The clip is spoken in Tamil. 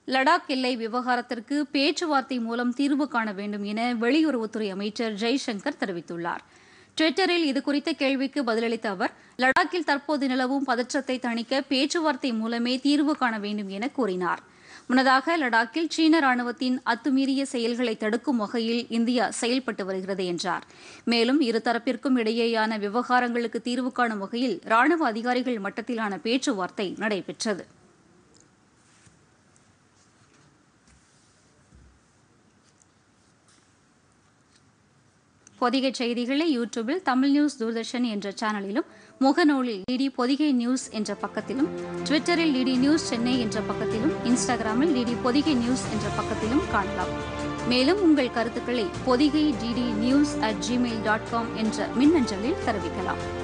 லடாக் எல்லை விவகாரத்திற்கு பேச்சுவார்த்தை மூலம் தீர்வு காண வேண்டும் என வெளியுறவுத்துறை அமைச்சர் ஜெய்சங்கர் தெரிவித்துள்ளார் டுவிட்டரில் இதுகுறித்த கேள்விக்கு பதிலளித்த அவர் லடாக்கில் தற்போது நிலவும் பதற்றத்தை தணிக்க பேச்சுவார்த்தை மூலமே தீர்வு காண வேண்டும் என கூறினார் முன்னதாக லடாக்கில் சீன ராணுவத்தின் அத்துமீறிய செயல்களை தடுக்கும் வகையில் இந்தியா செயல்பட்டு வருகிறது என்றார் மேலும் இருதரப்பிற்கும் இடையேயான விவகாரங்களுக்கு தீர்வு காணும் வகையில் ராணுவ அதிகாரிகள் மட்டத்திலான பேச்சுவார்த்தை நடைபெற்றது பொதிகை செய்திகளை யூடியூபில் தமிழ் நியூஸ் தூர்தர்ஷன் என்ற சேனலிலும் முகநூலில் டிடி பொதிகை நியூஸ் என்ற பக்கத்திலும் ட்விட்டரில் டிடி நியூஸ் சென்னை என்ற பக்கத்திலும் இன்ஸ்டாகிராமில் டிடி பொதிகை நியூஸ் என்ற பக்கத்திலும் காணலாம் மேலும் உங்கள் கருத்துக்களை Podhigai DD news at Gmail dot com என்ற மின்னஞ்சலில் தெரிவிக்கலாம்